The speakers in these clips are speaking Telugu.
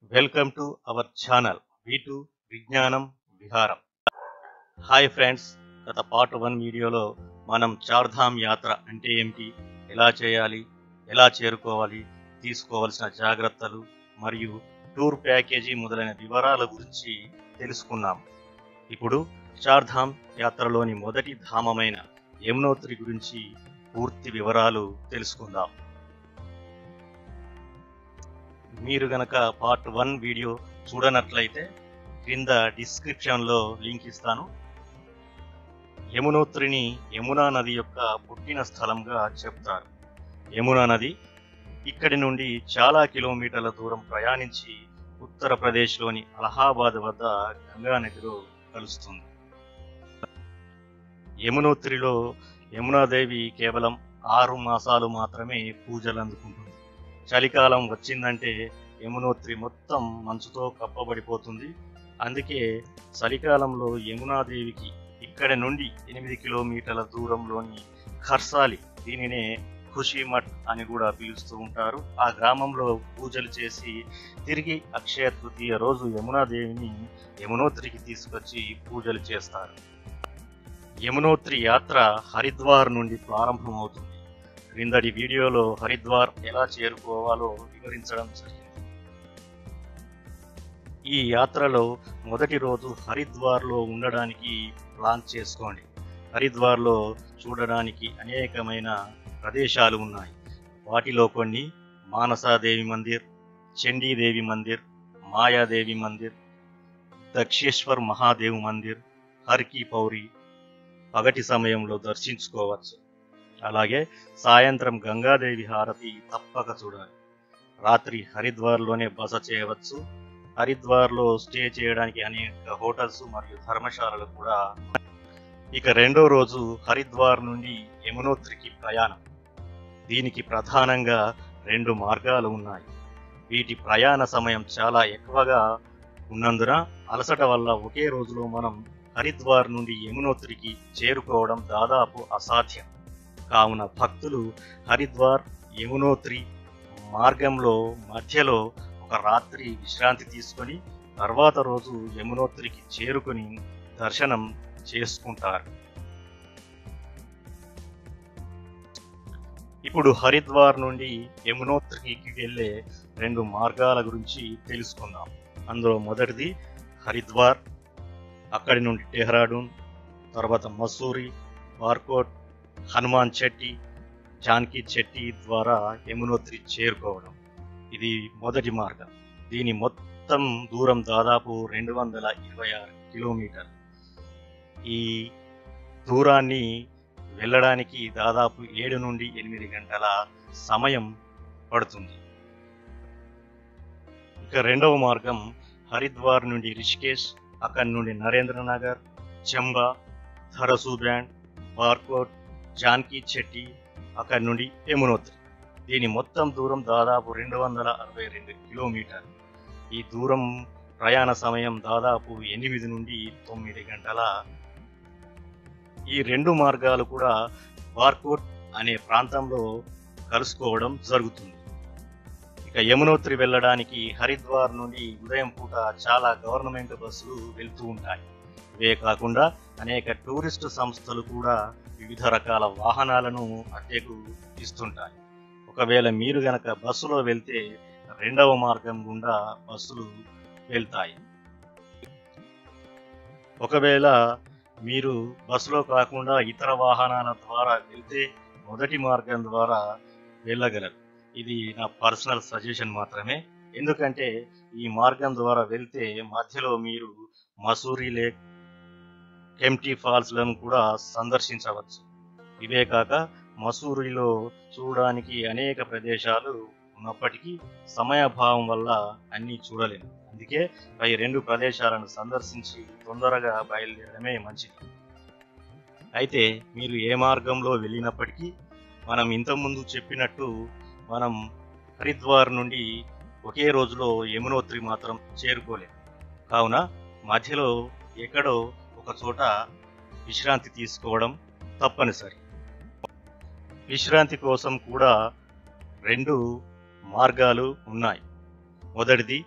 వెల్కమ్ టు అవర్ ఛానల్ వీటు విజ్ఞానం విహారం హాయ్ ఫ్రెండ్స్ గత పార్ట్ వన్ వీడియోలో మనం చార్ధామ్ యాత్ర అంటే ఏమిటి ఎలా చేయాలి ఎలా చేరుకోవాలి తీసుకోవాల్సిన జాగ్రత్తలు మరియు టూర్ ప్యాకేజీ మొదలైన వివరాల గురించి తెలుసుకున్నాం ఇప్పుడు చార్ధామ్ యాత్రలోని మొదటి ధామమైన యమునోత్రి గురించి పూర్తి వివరాలు తెలుసుకుందాం మీరు గనక పార్ట్ వన్ వీడియో చూడనట్లయితే క్రింద డిస్క్రిప్షన్లో లింక్ ఇస్తాను యమునోత్రిని యమునా నది యొక్క పుట్టిన స్థలంగా చెప్తారు యమునా నది ఇక్కడి నుండి చాలా కిలోమీటర్ల దూరం ప్రయాణించి ఉత్తరప్రదేశ్లోని అలహాబాద్ వద్ద గంగా నదిలో కలుస్తుంది యమునోత్రిలో యమునాదేవి కేవలం ఆరు మాసాలు మాత్రమే పూజలు అందుకుంటుంది చలికాలం వచ్చిందంటే యమునోత్రి మొత్తం మంచుతో కప్పబడిపోతుంది అందుకే చలికాలంలో యమునాదేవికి ఇక్కడి నుండి ఎనిమిది కిలోమీటర్ల దూరంలోని ఖర్సాలి దీనినే ఖుషీమఠ్ అని కూడా పిలుస్తూ ఉంటారు ఆ గ్రామంలో పూజలు చేసి తిరిగి అక్షయ తృతీయ రోజు యమునాదేవిని యమునోత్రికి తీసుకొచ్చి పూజలు చేస్తారు యమునోత్రి యాత్ర హరిద్వార్ నుండి ప్రారంభమవుతుంది క్రిందటి వీడియోలో హరిద్వార్ ఎలా చేరుకోవాలో వివరించడం జరిగింది ఈ యాత్రలో మొదటి రోజు హరిద్వార్లో ఉండడానికి ప్లాన్ చేసుకోండి హరిద్వార్లో చూడడానికి అనేకమైన ప్రదేశాలు ఉన్నాయి వాటిలో కొన్ని మానసాదేవి మందిర్ చండీదేవి మందిర్ మాయాదేవి మందిర్ దక్షేశ్వర్ మహాదేవ్ మందిర్ హర్కి పౌరి పగటి సమయంలో దర్శించుకోవచ్చు అలాగే సాయంత్రం గంగాదేవి హారతి తప్పక చూడాలి రాత్రి హరిద్వార్లోనే బస చేయవచ్చు హరిద్వార్లో స్టే చేయడానికి అనేక హోటల్స్ మరియు ధర్మశాలలు కూడా ఇక రెండో రోజు హరిద్వార్ నుండి యమునోత్రికి ప్రయాణం దీనికి ప్రధానంగా రెండు మార్గాలు ఉన్నాయి వీటి ప్రయాణ సమయం చాలా ఎక్కువగా ఉన్నందున అలసట వల్ల ఒకే రోజులో మనం హరిద్వార్ నుండి యమునోత్రికి చేరుకోవడం దాదాపు అసాధ్యం కావున భక్తులు హరిద్వార్ యమునోత్రి మార్గంలో మధ్యలో ఒక రాత్రి విశ్రాంతి తీసుకొని తర్వాత రోజు యమునోత్రికి చేరుకుని దర్శనం చేసుకుంటారు ఇప్పుడు హరిద్వార్ నుండి యమునోత్రికి వెళ్ళే రెండు మార్గాల గురించి తెలుసుకుందాం అందులో మొదటిది హరిద్వార్ అక్కడి నుండి డెహ్రాడూన్ తర్వాత మసూరి వార్కోట్ హనుమాన్ చెట్టి జాన్కీ చెట్టి ద్వారా యమునోత్రి చేరుకోవడం ఇది మొదటి మార్గం దీని మొత్తం దూరం దాదాపు రెండు వందల ఇరవై ఆరు కిలోమీటర్ ఈ దూరాన్ని వెళ్ళడానికి దాదాపు ఏడు నుండి ఎనిమిది గంటల సమయం పడుతుంది ఇక రెండవ మార్గం హరిద్వార్ నుండి రిషికేశ్ అక్కడి నుండి నరేంద్రనగర్ చంబా ధరసు బ్యాండ్ బార్కోట్ జాన్కీ చెట్టి అక్కడి నుండి యమునోత్రి దీని మొత్తం దూరం దాదాపు రెండు వందల అరవై రెండు కిలోమీటర్ ఈ దూరం ప్రయాణ సమయం దాదాపు ఎనిమిది నుండి తొమ్మిది గంటల ఈ రెండు మార్గాలు కూడా బార్కోట్ అనే ప్రాంతంలో కలుసుకోవడం జరుగుతుంది ఇక యమునోత్రి వెళ్ళడానికి హరిద్వార్ నుండి ఉదయం పూట చాలా గవర్నమెంట్ బస్సులు వెళ్తూ ఉంటాయి ఇవే కాకుండా అనేక టూరిస్టు సంస్థలు కూడా వివిధ రకాల వాహనాలను అద్దెకు ఇస్తుంటాయి ఒకవేళ మీరు గనక బస్సులో వెళ్తే రెండవ మార్గం గుండా బస్సులు వెళ్తాయి ఒకవేళ మీరు బస్సులో కాకుండా ఇతర వాహనాల ద్వారా వెళ్తే మొదటి మార్గం ద్వారా వెళ్ళగలరు ఇది నా పర్సనల్ సజెషన్ మాత్రమే ఎందుకంటే ఈ మార్గం ద్వారా వెళ్తే మధ్యలో మీరు మసూరి లేక్ కెంప్టీ ఫాల్స్లను కూడా సందర్శించవచ్చు ఇవే కాక మసూరిలో చూడడానికి అనేక ప్రదేశాలు ఉన్నప్పటికీ సమయాభావం వల్ల అన్నీ చూడలేము అందుకే పై రెండు ప్రదేశాలను సందర్శించి తొందరగా బయలుదేరడమే మంచిది అయితే మీరు ఏ మార్గంలో వెళ్ళినప్పటికీ మనం ఇంతకుముందు చెప్పినట్టు మనం హరిద్వార్ నుండి ఒకే రోజులో యమునోత్రి మాత్రం చేరుకోలేము కావున మధ్యలో ఎక్కడో ఒక చోట విశ్రాంతి తీసుకోవడం తప్పనిసరి విశ్రాంతి కోసం కూడా రెండు మార్గాలు ఉన్నాయి మొదటిది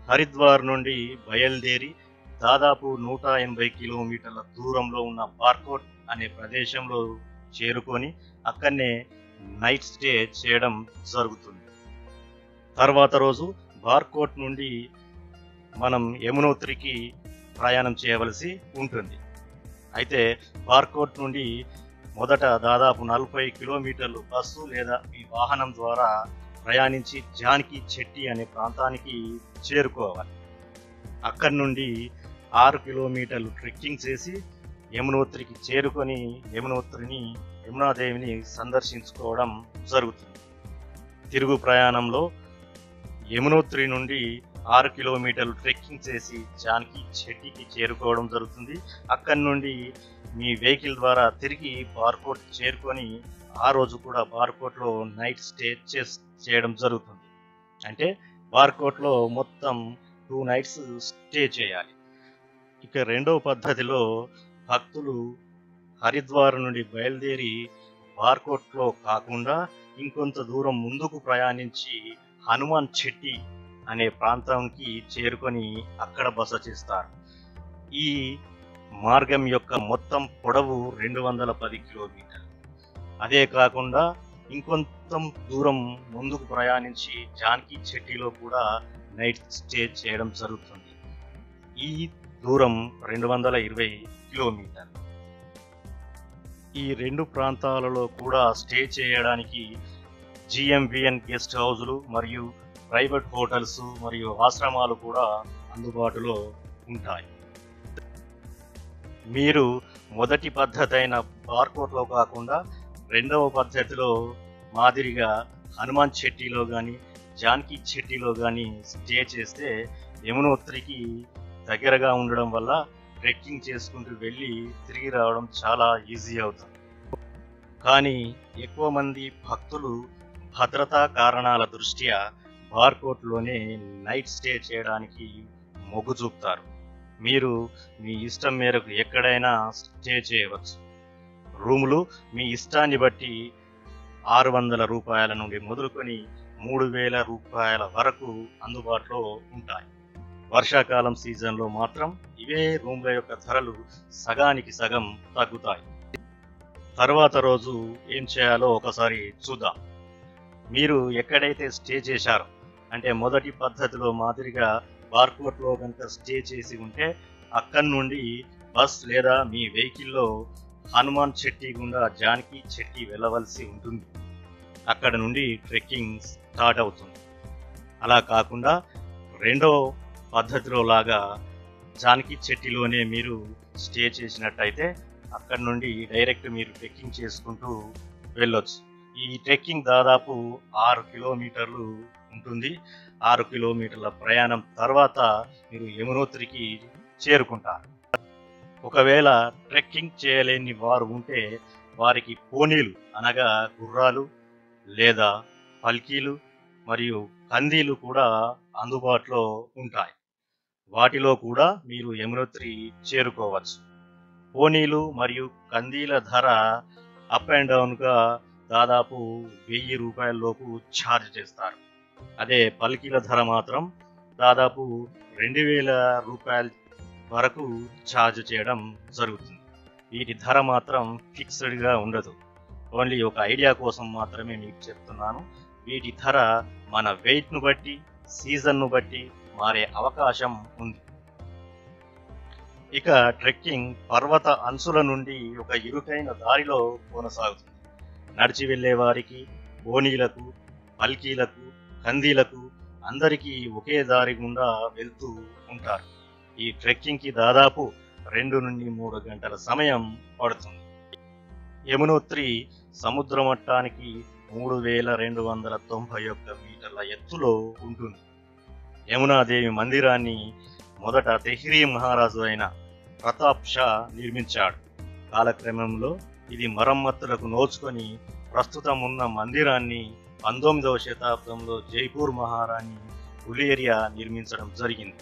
హరిద్వార్ నుండి బయలుదేరి దాదాపు నూట ఎనభై కిలోమీటర్ల దూరంలో ఉన్న బార్కోట్ అనే ప్రదేశంలో చేరుకొని అక్కడనే నైట్ స్టే చేయడం జరుగుతుంది తర్వాత రోజు బార్కోట్ నుండి మనం యమునోత్రికి ప్రయాణం చేయవలసి ఉంటుంది అయితే బార్కోట్ నుండి మొదట దాదాపు నలభై కిలోమీటర్లు బస్సు లేదా మీ వాహనం ద్వారా ప్రయాణించి జానకి చెట్టి అనే ప్రాంతానికి చేరుకోవాలి అక్కడి నుండి ఆరు కిలోమీటర్లు ట్రెక్కింగ్ చేసి యమునోత్రికి చేరుకొని యమునోత్రిని యమునాదేవిని సందర్శించుకోవడం జరుగుతుంది తిరుగు ప్రయాణంలో యమునోత్రి నుండి ఆరు కిలోమీటర్లు ట్రెక్కింగ్ చేసి జానకి చెట్టికి చేరుకోవడం జరుగుతుంది అక్కడి నుండి మీ వెహికల్ ద్వారా తిరిగి బార్కోట్ చేరుకొని ఆ రోజు కూడా బార్కోట్లో నైట్ స్టే చేస్- చేయడం జరుగుతుంది అంటే బార్కోట్లో మొత్తం టూ నైట్స్ స్టే చేయాలి ఇక రెండవ పద్ధతిలో భక్తులు హరిద్వార్ నుండి బయలుదేరి బార్కోట్లో కాకుండా ఇంకొంత దూరం ముందుకు ప్రయాణించి హనుమాన్ చెట్టి అనే ప్రాంతానికి చేరుకొని అక్కడ బస చేస్తారు ఈ మార్గం యొక్క మొత్తం పొడవు రెండు వందల పది కిలోమీటర్లు అదే కాకుండా ఇంకొంత దూరం ముందుకు ప్రయాణించి జానకి చెట్టిలో కూడా నైట్ స్టే చేయడం జరుగుతుంది ఈ దూరం రెండు వందల ఇరవై కిలోమీటర్లు ఈ రెండు ప్రాంతాలలో కూడా స్టే చేయడానికి జిఎంవిఎన్ గెస్ట్ హౌజులు మరియు ప్రైవేట్ హోటల్స్ మరియు ఆశ్రమాలు కూడా అందుబాటులో ఉంటాయి మీరు మొదటి పద్ధతి అయిన బార్కోట్లో కాకుండా రెండవ పద్ధతిలో మాదిరిగా హనుమాన్ చెట్టిలో కానీ జానకి చెట్టిలో కానీ స్టే చేస్తే యమునోత్రికి దగ్గరగా ఉండడం వల్ల ట్రెక్కింగ్ చేసుకుంటూ వెళ్ళి తిరిగి రావడం చాలా ఈజీ అవుతుంది కానీ ఎక్కువ మంది భక్తులు భద్రతా కారణాల దృష్ట్యా బార్కోట్లోనే నైట్ స్టే చేయడానికి మొగ్గు చూపుతారు మీరు మీ ఇష్టం మేరకు ఎక్కడైనా స్టే చేయవచ్చు రూములు మీ ఇష్టాన్ని బట్టి ఆరు వందల రూపాయల నుండి మొదలుకొని మూడు వేల రూపాయల వరకు అందుబాటులో ఉంటాయి వర్షాకాలం సీజన్లో మాత్రం ఇవే రూమ్ల యొక్క ధరలు సగానికి సగం తగ్గుతాయి తర్వాత రోజు ఏం చేయాలో ఒకసారి చూద్దాం మీరు ఎక్కడైతే స్టే చేశారో అంటే మొదటి పద్ధతిలో మాదిరిగా బార్కోట్లో కనుక స్టే చేసి ఉంటే అక్కడి నుండి బస్ లేదా మీ వెహికల్లో హనుమాన్ చెట్టి గుండా జానకి చెట్టి వెళ్ళవలసి ఉంటుంది అక్కడ నుండి ట్రెక్కింగ్ స్టార్ట్ అవుతుంది అలా కాకుండా రెండో పద్ధతిలో లాగా జానకి చెట్టిలోనే మీరు స్టే చేసినట్టయితే అక్కడ నుండి డైరెక్ట్ మీరు ట్రెక్కింగ్ చేసుకుంటూ వెళ్ళొచ్చు ఈ ట్రెక్కింగ్ దాదాపు ఆరు కిలోమీటర్లు ఉంటుంది ఆరు కిలోమీటర్ల ప్రయాణం తర్వాత మీరు యమునోత్రికి చేరుకుంటారు ఒకవేళ ట్రెక్కింగ్ చేయలేని వారు ఉంటే వారికి పోనీలు అనగా గుర్రాలు లేదా పల్కీలు మరియు కందీలు కూడా అందుబాటులో ఉంటాయి వాటిలో కూడా మీరు యమునోత్రి చేరుకోవచ్చు పోనీలు మరియు కందీల ధర అప్ అండ్ డౌన్గా దాదాపు వెయ్యి రూపాయల లోపు ఛార్జ్ చేస్తారు అదే పల్కీల ధర మాత్రం దాదాపు రెండు వేల రూపాయల వరకు ఛార్జ్ చేయడం జరుగుతుంది వీటి ధర మాత్రం ఫిక్స్డ్గా ఉండదు ఓన్లీ ఒక ఐడియా కోసం మాత్రమే మీకు చెప్తున్నాను వీటి ధర మన వెయిట్ను బట్టి సీజన్ను బట్టి మారే అవకాశం ఉంది ఇక ట్రెక్కింగ్ పర్వత అంచుల నుండి ఒక ఇరుకైన దారిలో కొనసాగుతుంది నడిచి వెళ్ళే వారికి బోనీలకు పల్కీలకు కందీలకు అందరికీ ఒకే దారి గుండా వెళ్తూ ఉంటారు ఈ ట్రెక్కింగ్ కి దాదాపు రెండు నుండి మూడు గంటల సమయం పడుతుంది యమునోత్రి సముద్ర మట్టానికి మూడు వేల రెండు వందల తొంభై ఒక్క మీటర్ల ఎత్తులో ఉంటుంది యమునాదేవి మందిరాన్ని మొదట తెహ్రీ మహారాజు అయిన ప్రతాప్ షా నిర్మించాడు కాలక్రమంలో ఇది మరమ్మతులకు నోచుకొని ప్రస్తుతం ఉన్న మందిరాన్ని పంతొమ్మిదవ శతాబ్దంలో జైపూర్ మహారాణి గులేరియా నిర్మించడం జరిగింది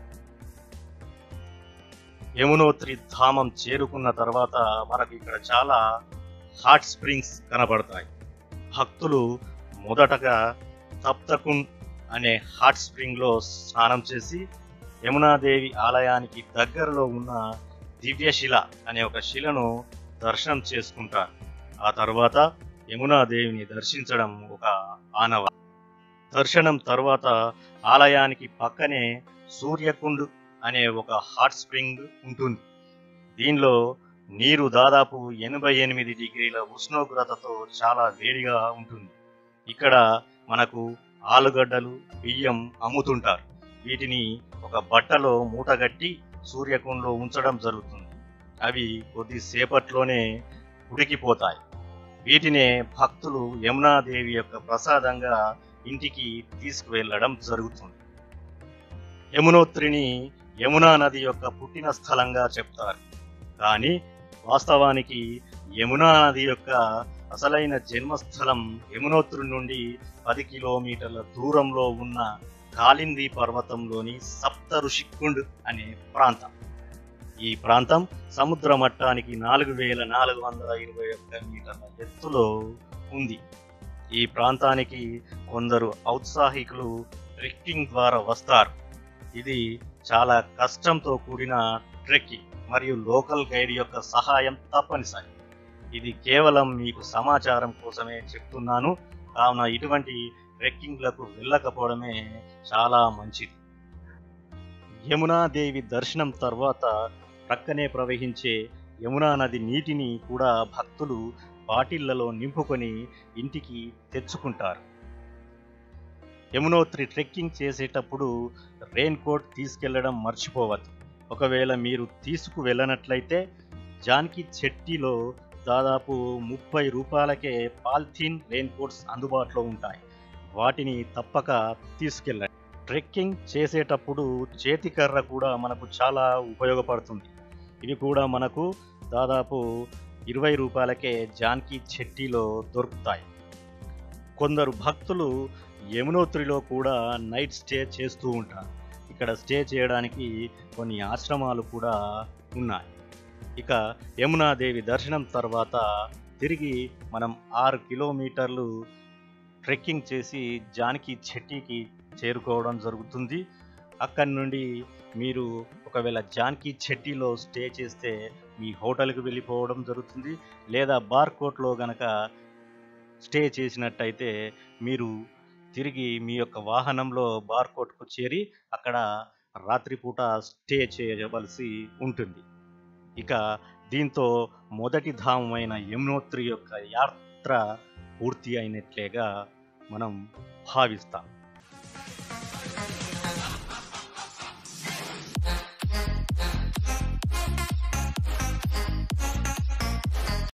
యమునోత్రి ధామం చేరుకున్న తర్వాత మనకు ఇక్కడ చాలా హాట్ స్ప్రింగ్స్ కనబడతాయి భక్తులు మొదటగా తప్తకున్ అనే హాట్ స్ప్రింగ్లో స్నానం చేసి యమునాదేవి ఆలయానికి దగ్గరలో ఉన్న దివ్యశిల అనే ఒక శిలను దర్శనం చేసుకుంటారు ఆ తర్వాత యమునాదేవిని దర్శించడం ఒక ఆనవ దర్శనం తర్వాత ఆలయానికి పక్కనే సూర్యకుండ్ అనే ఒక హాట్ స్ప్రింగ్ ఉంటుంది దీనిలో నీరు దాదాపు ఎనభై ఎనిమిది డిగ్రీల ఉష్ణోగ్రతతో చాలా వేడిగా ఉంటుంది ఇక్కడ మనకు ఆలుగడ్డలు బియ్యం అమ్ముతుంటారు వీటిని ఒక బట్టలో మూటగట్టి సూర్యకుండలో ఉంచడం జరుగుతుంది అవి కొద్దిసేపట్లోనే ఉడికిపోతాయి వీటినే భక్తులు యమునాదేవి యొక్క ప్రసాదంగా ఇంటికి తీసుకువెళ్ళడం జరుగుతుంది యమునోత్రిని యమునా నది యొక్క పుట్టిన స్థలంగా చెప్తారు కానీ వాస్తవానికి యమునా నది యొక్క అసలైన జన్మస్థలం యమునోత్రి నుండి పది కిలోమీటర్ల దూరంలో ఉన్న కాలింది పర్వతంలోని సప్త ఋషికుండ్ అనే ప్రాంతం ఈ ప్రాంతం సముద్ర మట్టానికి నాలుగు వేల నాలుగు వందల ఇరవై ఒక్క మీటర్ల ఎత్తులో ఉంది ఈ ప్రాంతానికి కొందరు ఔత్సాహికులు ట్రెక్కింగ్ ద్వారా వస్తారు ఇది చాలా కష్టంతో కూడిన ట్రెక్కింగ్ మరియు లోకల్ గైడ్ యొక్క సహాయం తప్పనిసరి ఇది కేవలం మీకు సమాచారం కోసమే చెప్తున్నాను కావున ఇటువంటి ట్రెక్కింగ్లకు వెళ్ళకపోవడమే చాలా మంచిది యమునాదేవి దర్శనం తర్వాత ప్రక్కనే ప్రవహించే యమునా నది నీటిని కూడా భక్తులు బాటిళ్లలో నింపుకొని ఇంటికి తెచ్చుకుంటారు యమునోత్రి ట్రెక్కింగ్ చేసేటప్పుడు రెయిన్ కోట్ తీసుకెళ్లడం మర్చిపోవద్దు ఒకవేళ మీరు తీసుకు వెళ్ళనట్లయితే జాన్కి చెట్టిలో దాదాపు ముప్పై రూపాయలకే పాలిథీన్ రెయిన్ కోట్స్ అందుబాటులో ఉంటాయి వాటిని తప్పక తీసుకెళ్ళండి ట్రెక్కింగ్ చేసేటప్పుడు చేతికర్ర కూడా మనకు చాలా ఉపయోగపడుతుంది ఇవి కూడా మనకు దాదాపు ఇరవై రూపాయలకే జాన్కి చెట్టిలో దొరుకుతాయి కొందరు భక్తులు యమునోత్రిలో కూడా నైట్ స్టే చేస్తూ ఉంటారు ఇక్కడ స్టే చేయడానికి కొన్ని ఆశ్రమాలు కూడా ఉన్నాయి ఇక యమునాదేవి దర్శనం తర్వాత తిరిగి మనం ఆరు కిలోమీటర్లు ట్రెక్కింగ్ చేసి జానకి చెట్టికి చేరుకోవడం జరుగుతుంది అక్కడి నుండి మీరు ఒకవేళ జాన్కి చెట్టిలో స్టే చేస్తే మీ హోటల్కి వెళ్ళిపోవడం జరుగుతుంది లేదా బార్కోట్లో గనక స్టే చేసినట్టయితే మీరు తిరిగి మీ యొక్క వాహనంలో బార్కోట్కు చేరి అక్కడ రాత్రిపూట స్టే చేయవలసి ఉంటుంది ఇక దీంతో మొదటి ధామమైన యమునోత్రి యొక్క యాత్ర పూర్తి అయినట్లేగా మనం భావిస్తాం